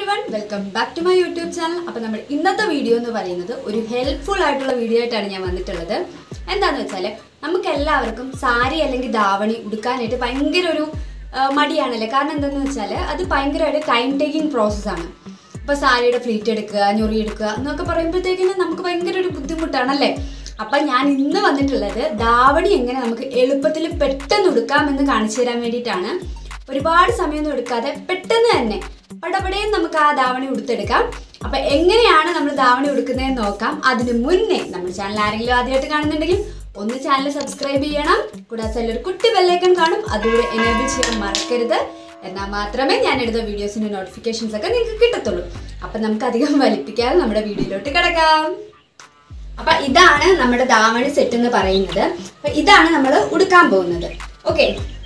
one welcome back to my YouTube channel അപ്പോൾ നമ്മൾ ഇന്നത്തെ വീഡിയോ എന്ന് പറയുന്നത് ഒരു ഹെൽപ്ഫുൾ ആയിട്ടുള്ള വീഡിയോ ആയിട്ടാണ് ഞാൻ വന്നിട്ടുള്ളത് എന്താണെന്ന് വെച്ചാൽ നമുക്ക് എല്ലാവർക്കും സാരി അല്ലെങ്കിൽ ധാവണി ഉടുക്കാനായിട്ട് ഭയങ്കര ഒരു ആ, മടിയാണല്ലേ കാരണം എന്താണെന്ന് വെച്ചാൽ അത് ഭയങ്കരമായിട്ട് ടൈം ടേക്കിംഗ് പ്രോസസ്സാണ് ഇപ്പോൾ സാരിയുടെ ഫ്ലീറ്റ് എടുക്കുക ഞൊറി എടുക്കുക എന്നൊക്കെ പറയുമ്പോഴത്തേക്കിന് നമുക്ക് ഭയങ്കര ഒരു ബുദ്ധിമുട്ടാണല്ലേ അപ്പം ഞാൻ ഇന്ന് വന്നിട്ടുള്ളത് ധാവണി എങ്ങനെ നമുക്ക് എളുപ്പത്തിൽ പെട്ടെന്ന് ഉടുക്കാമെന്ന് കാണിച്ചു തരാൻ വേണ്ടിയിട്ടാണ് ഒരുപാട് സമയമൊന്നും എടുക്കാതെ പെട്ടെന്ന് തന്നെ പടപടയും നമുക്ക് ആ ധാവണി ഉടുത്തെടുക്കാം അപ്പൊ എങ്ങനെയാണ് നമ്മൾ ധാവണി ഉടുക്കുന്നതെന്ന് നോക്കാം അതിന് മുന്നേ നമ്മുടെ ചാനൽ ആരെങ്കിലും ആദ്യമായിട്ട് കാണുന്നുണ്ടെങ്കിൽ ഒന്ന് ചാനൽ സബ്സ്ക്രൈബ് ചെയ്യണം കൂടാതെ അതിൽ ഒരു കുട്ടി ബെല്ലൈക്കൺ കാണും അതുകൂടെ എനേബിൾ ചെയ്യാൻ മറക്കരുത് എന്നാൽ മാത്രമേ ഞാൻ എടുത്ത വീഡിയോസിന്റെ നോട്ടിഫിക്കേഷൻസ് ഒക്കെ നിങ്ങൾക്ക് കിട്ടത്തുള്ളൂ അപ്പൊ നമുക്ക് അധികം വലിപ്പിക്കാതെ നമ്മുടെ വീഡിയോയിലോട്ട് കിടക്കാം അപ്പൊ ഇതാണ് നമ്മുടെ ധാവണി സെറ്റ് എന്ന് പറയുന്നത് അപ്പൊ ഇതാണ് നമ്മൾ ഉടുക്കാൻ പോകുന്നത് ഓക്കെ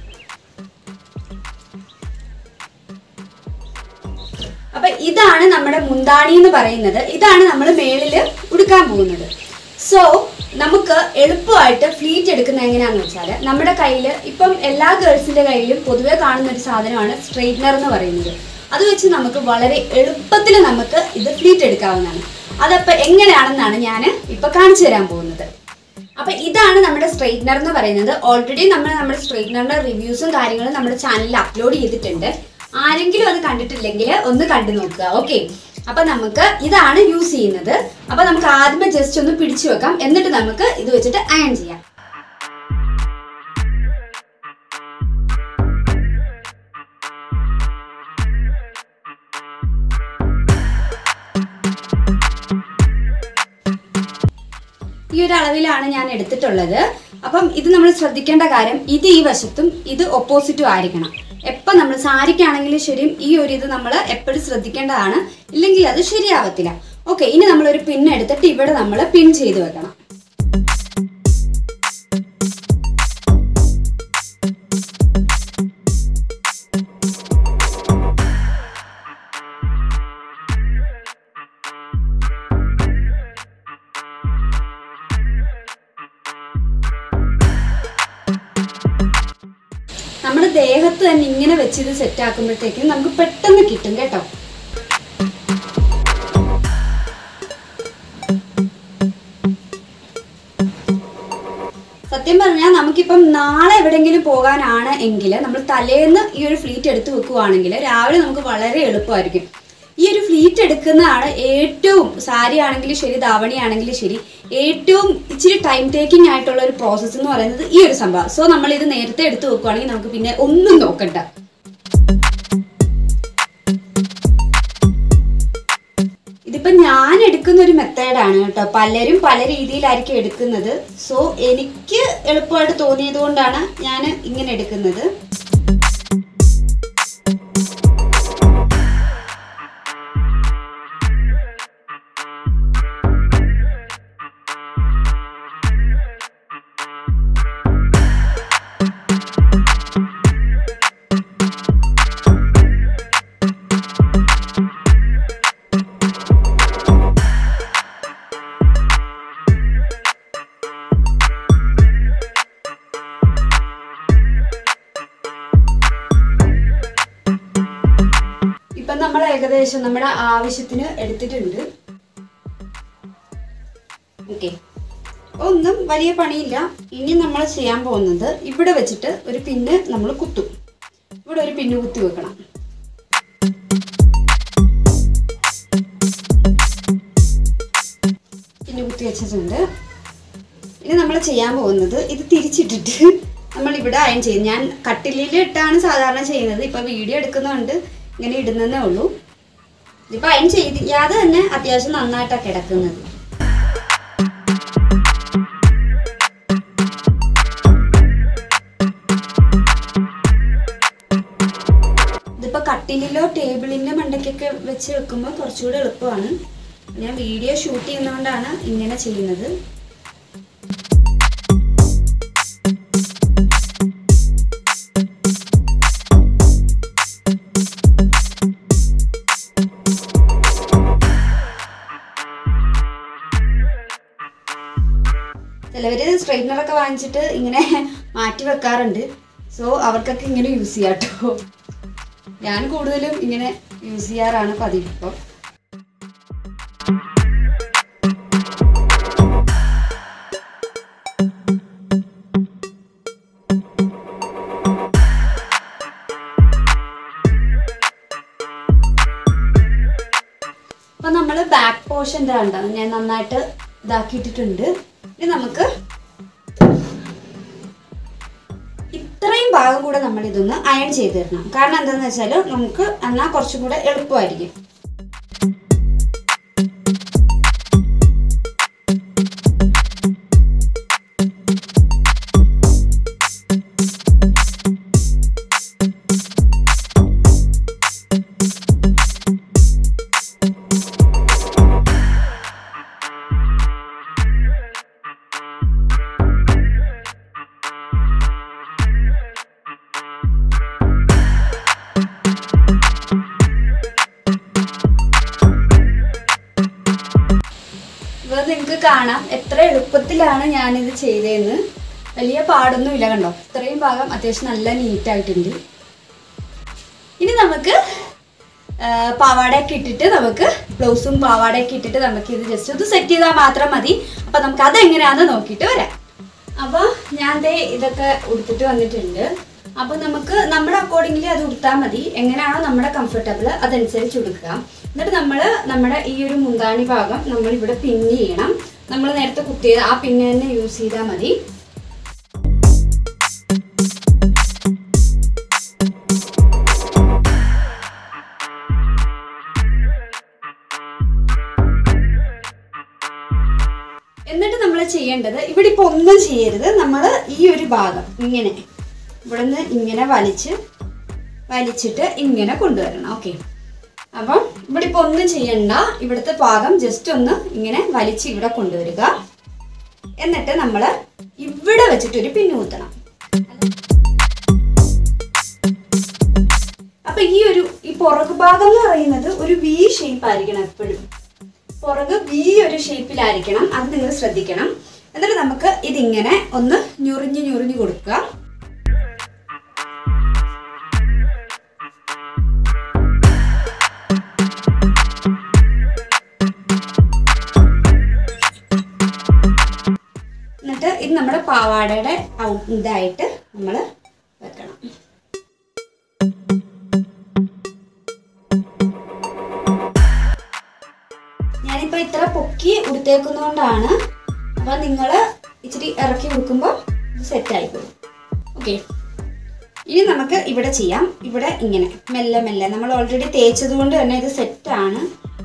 അപ്പൊ ഇതാണ് നമ്മുടെ മുന്താണി എന്ന് പറയുന്നത് ഇതാണ് നമ്മൾ മേളില് ഉടുക്കാൻ പോകുന്നത് സോ നമുക്ക് എളുപ്പമായിട്ട് ഫ്ലീറ്റ് എടുക്കുന്നത് എങ്ങനെയാന്ന് വെച്ചാൽ നമ്മുടെ കയ്യിൽ ഇപ്പം എല്ലാ ഗേൾസിന്റെ കയ്യിലും പൊതുവെ കാണുന്ന ഒരു സാധനമാണ് സ്ട്രെയിറ്റ്നർ എന്ന് പറയുന്നത് അത് വെച്ച് നമുക്ക് വളരെ എളുപ്പത്തിൽ നമുക്ക് ഇത് ഫ്ലീറ്റ് എടുക്കാവുന്നതാണ് അതപ്പോൾ എങ്ങനെയാണെന്നാണ് ഞാൻ ഇപ്പൊ കാണിച്ചു തരാൻ പോകുന്നത് അപ്പൊ ഇതാണ് നമ്മുടെ സ്ട്രെയിറ്റ്നർ എന്ന് പറയുന്നത് ഓൾറെഡി നമ്മൾ നമ്മുടെ സ്ട്രെയിറ്റ്നറിന്റെ റിവ്യൂസും കാര്യങ്ങളും നമ്മുടെ ചാനലിൽ അപ്ലോഡ് ചെയ്തിട്ടുണ്ട് ആരെങ്കിലും അത് കണ്ടിട്ടില്ലെങ്കിൽ ഒന്ന് കണ്ടു നോക്കുക ഓക്കെ അപ്പൊ നമുക്ക് ഇതാണ് യൂസ് ചെയ്യുന്നത് അപ്പൊ നമുക്ക് ആദ്യമേ ജസ്റ്റ് ഒന്ന് പിടിച്ചു വെക്കാം എന്നിട്ട് നമുക്ക് ഇത് വെച്ചിട്ട് അയൺ ചെയ്യാം ഈ ഒരു അളവിലാണ് ഞാൻ എടുത്തിട്ടുള്ളത് അപ്പം ഇത് നമ്മൾ ശ്രദ്ധിക്കേണ്ട കാര്യം ഇത് ഈ വശത്തും ഇത് ഓപ്പോസിറ്റും ആയിരിക്കണം എപ്പം നമ്മൾ സാരിക്കാണെങ്കിലും ശരിയും ഈ ഒരു ഇത് നമ്മൾ എപ്പോഴും ശ്രദ്ധിക്കേണ്ടതാണ് ഇല്ലെങ്കിൽ അത് ശരിയാവത്തില്ല ഓക്കെ ഇനി നമ്മളൊരു പിൻ എടുത്തിട്ട് ഇവിടെ നമ്മൾ പിൻ ചെയ്ത് വെക്കണം നമ്മുടെ ദേഹത്ത് തന്നെ ഇങ്ങനെ വെച്ച് ഇത് സെറ്റ് ആക്കുമ്പോഴത്തേക്കും നമുക്ക് പെട്ടെന്ന് കിട്ടും കേട്ടോ സത്യം പറഞ്ഞാൽ നമുക്കിപ്പം നാളെ എവിടെയെങ്കിലും പോകാനാണ് എങ്കിൽ നമ്മൾ തലേന്ന് ഈ ഒരു ഫ്ലീറ്റ് എടുത്ത് വെക്കുവാണെങ്കിൽ രാവിലെ നമുക്ക് വളരെ എളുപ്പമായിരിക്കും ഈ ഒരു ഫ്ലീറ്റ് എടുക്കുന്നതാണ് ഏറ്റവും സാരി ആണെങ്കിലും ശരി ധാവണി ആണെങ്കിലും ശരി ഏറ്റവും ഇച്ചിരി ടൈം ടേക്കിംഗ് ആയിട്ടുള്ള ഒരു പ്രോസസ്സ് എന്ന് പറയുന്നത് ഈ ഒരു സംഭവം സോ നമ്മൾ ഇത് നേരത്തെ എടുത്ത് വെക്കുവാണെങ്കിൽ നമുക്ക് പിന്നെ ഒന്നും നോക്കണ്ട ഇതിപ്പോ ഞാൻ എടുക്കുന്ന ഒരു മെത്തേഡാണ് കേട്ടോ പലരും പല രീതിയിലായിരിക്കും എടുക്കുന്നത് സോ എനിക്ക് എളുപ്പമായിട്ട് തോന്നിയത് കൊണ്ടാണ് ഞാൻ ഇങ്ങനെ എടുക്കുന്നത് ഇപ്പൊ നമ്മൾ ഏകദേശം നമ്മുടെ ആവശ്യത്തിന് എടുത്തിട്ടുണ്ട് ഓക്കെ ഒന്നും വലിയ പണിയില്ല ഇനി നമ്മൾ ചെയ്യാൻ പോകുന്നത് ഇവിടെ വെച്ചിട്ട് ഒരു പിന്ന് നമ്മൾ കുത്തും ഇവിടെ ഒരു പിന്ന് കുത്തി വെക്കണം പിന്ന് കുത്തി വെച്ചിട്ടുണ്ട് ഇനി നമ്മൾ ചെയ്യാൻ പോകുന്നത് ഇത് തിരിച്ചിട്ടിട്ട് നമ്മൾ ഇവിടെ അയൺ ചെയ്യും ഞാൻ കട്ടിലിൽ ഇട്ടാണ് സാധാരണ ചെയ്യുന്നത് ഇപ്പൊ വീഡിയോ എടുക്കുന്നതുകൊണ്ട് ഇങ്ങനെ ഇടുന്നതേ ഉള്ളൂ ഇതിപ്പോ അയൺ ചെയ്യാതെ തന്നെ അത്യാവശ്യം നന്നായിട്ടാണ് കിടക്കുന്നത് ഇതിപ്പോ കട്ടിലിലോ ടേബിളിന്റെ മണ്ടയ്ക്കൊക്കെ വെച്ച് വെക്കുമ്പോൾ കുറച്ചുകൂടി എളുപ്പമാണ് ഞാൻ വീഡിയോ ഷൂട്ട് ചെയ്യുന്നതുകൊണ്ടാണ് ഇങ്ങനെ ചെയ്യുന്നത് ചിലവര് സ്ട്രെയിറ്റ്നർ ഒക്കെ വാങ്ങിച്ചിട്ട് ഇങ്ങനെ മാറ്റി വെക്കാറുണ്ട് സോ അവർക്കൊക്കെ ഇങ്ങനെ യൂസ് ചെയ്യാം കേട്ടോ ഞാൻ കൂടുതലും ഇങ്ങനെ യൂസ് ചെയ്യാറാണ് പതിവ് ഇപ്പം അപ്പൊ നമ്മൾ ബാക്ക് പോർഷൻ കണ്ടോ ഞാൻ നന്നായിട്ട് ഇതാക്കിയിട്ടിട്ടുണ്ട് ഇനി നമുക്ക് ഇത്രയും ഭാഗം കൂടെ നമ്മൾ ഇതൊന്ന് അയൺ ചെയ്ത് തരണം കാരണം എന്താണെന്ന് വെച്ചാൽ നമുക്ക് എന്നാൽ കുറച്ചും കൂടെ എളുപ്പമായിരിക്കും ഇപ്പോൾ നിങ്ങൾക്ക് കാണാം എത്ര എളുപ്പത്തിലാണ് ഞാനിത് ചെയ്തതെന്ന് വലിയ പാടൊന്നുമില്ല കണ്ടോ ഇത്രയും ഭാഗം അത്യാവശ്യം നല്ല നീറ്റായിട്ടുണ്ട് ഇനി നമുക്ക് ആ, പാവാടയൊക്കെ ഇട്ടിട്ട് നമുക്ക് ബ്ലൗസും പാവാടയൊക്കെ ഇട്ടിട്ട് നമുക്ക് ഇത് ജസ്റ്റ് ഒന്ന് സെറ്റ് ചെയ്താൽ മാത്രം മതി അപ്പം നമുക്ക് അതെങ്ങനെയാണെന്ന് നോക്കിയിട്ട് വരാം അപ്പോൾ ഞാൻ ദേ ഇതൊക്കെ ഉടുത്തിട്ട് വന്നിട്ടുണ്ട് അപ്പോൾ നമുക്ക് നമ്മുടെ അക്കോർഡിംഗ്ലി അത് ഉടുത്താൽ മതി എങ്ങനെയാണോ നമ്മുടെ കംഫർട്ടബിൾ അതനുസരിച്ച് ഉടുക്കുക എന്നിട്ട് നമ്മൾ നമ്മുടെ ഈ ഒരു മുന്താണി ഭാഗം നമ്മൾ ഇവിടെ പിന്ന് ചെയ്യണം നമ്മൾ നേരത്തെ കുത്തിയത് ആ പിന്ന് തന്നെ യൂസ് ചെയ്താൽ മതി എന്നിട്ട് നമ്മൾ ചെയ്യേണ്ടത് ഇവിടെ ഇപ്പൊ ഒന്നും ചെയ്യരുത് നമ്മൾ ഈ ഒരു ഭാഗം ഇങ്ങനെ ഇവിടുന്ന് ഇങ്ങനെ വലിച്ച് വലിച്ചിട്ട് ഇങ്ങനെ കൊണ്ടുവരണം ഓക്കെ അപ്പം ഇവിടെ ഇപ്പൊ ഒന്നും ചെയ്യണ്ട ഇവിടുത്തെ ഭാഗം ജസ്റ്റ് ഒന്ന് ഇങ്ങനെ വലിച്ച് ഇവിടെ കൊണ്ടുവരിക എന്നിട്ട് നമ്മൾ ഇവിടെ വെച്ചിട്ടൊരു പിന്നു കുത്തണം അപ്പൊ ഈ ഒരു ഈ പുറകു ഭാഗം എന്ന് പറയുന്നത് ഒരു വി ഷേപ്പ് ആയിരിക്കണം എപ്പോഴും പുറക് വി ഒരു ഷേപ്പിലായിരിക്കണം അത് നിങ്ങൾ ശ്രദ്ധിക്കണം എന്നിട്ട് നമുക്ക് ഇതിങ്ങനെ ഒന്ന് ഞുറിഞ്ഞ് ഞുറിഞ്ഞ് കൊടുക്കുക എന്നിട്ട് ഇത് നമ്മുടെ പാവാടയുടെ ഔ- ഇതായിട്ട് നമ്മൾ വെക്കണം ഞാനിപ്പോൾ ഇത്ര പൊക്കി ഉടുത്തേക്കുന്നതുകൊണ്ടാണ് അപ്പം നിങ്ങൾ ഇച്ചിരി ഇറക്കി കൊടുക്കുമ്പോൾ ഇത് സെറ്റ് ആയിക്കോളും ഓക്കെ ഇനി നമുക്ക് ഇവിടെ ചെയ്യാം ഇവിടെ ഇങ്ങനെ മെല്ലെ മെല്ലെ നമ്മൾ ഓൾറെഡി തേച്ചത് കൊണ്ട് തന്നെ ഇത് സെറ്റാണ്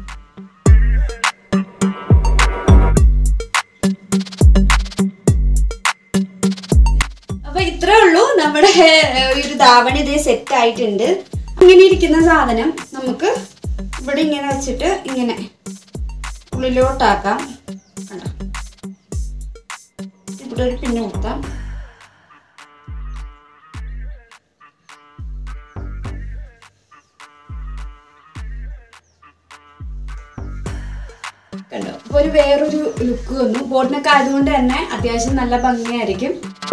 അപ്പൊ ഇത്രേ ഉള്ളൂ നമ്മുടെ ഏർ, ഒരു ധാവണി ഇതേ സെറ്റ് ആയിട്ടുണ്ട് ഇങ്ങനെ ഇരിക്കുന്ന സാധനം നമുക്ക് ഇവിടെ ഇങ്ങനെ വെച്ചിട്ട് ഇങ്ങനെ ഉള്ളിലോട്ടാക്കാം കണ്ടോ ഇവിടെ ഒരു പിന്നെ കുത്താം കണ്ടോ അപ്പൊ ഒരു വേറൊരു ലുക്ക് വന്നു ബോട്ടിനൊക്കെ ആയതുകൊണ്ട് തന്നെ അത്യാവശ്യം നല്ല ഭംഗിയായിരിക്കും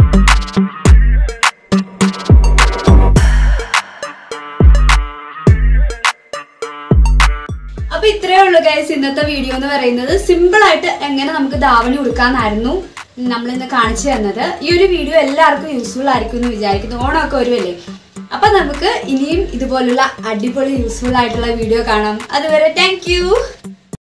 അപ്പൊ ഇത്രയേ ഉള്ളൂ ഗൈസ് ഇന്നത്തെ വീഡിയോ എന്ന് പറയുന്നത് സിമ്പിൾ ആയിട്ട് എങ്ങനെ നമുക്ക് ധാവണി ഉടുക്കാന്നായിരുന്നു നമ്മൾ ഇന്ന് കാണിച്ചു തന്നത് ഈ ഒരു വീഡിയോ എല്ലാവർക്കും യൂസ്ഫുൾ ആയിരിക്കും എന്ന് വിചാരിക്കുന്നു ഓണമൊക്കെ വരുമല്ലേ അപ്പൊ നമുക്ക് ഇനിയും ഇതുപോലുള്ള അടിപൊളി യൂസ്ഫുൾ ആയിട്ടുള്ള വീഡിയോ കാണാം അതുവരെ താങ്ക്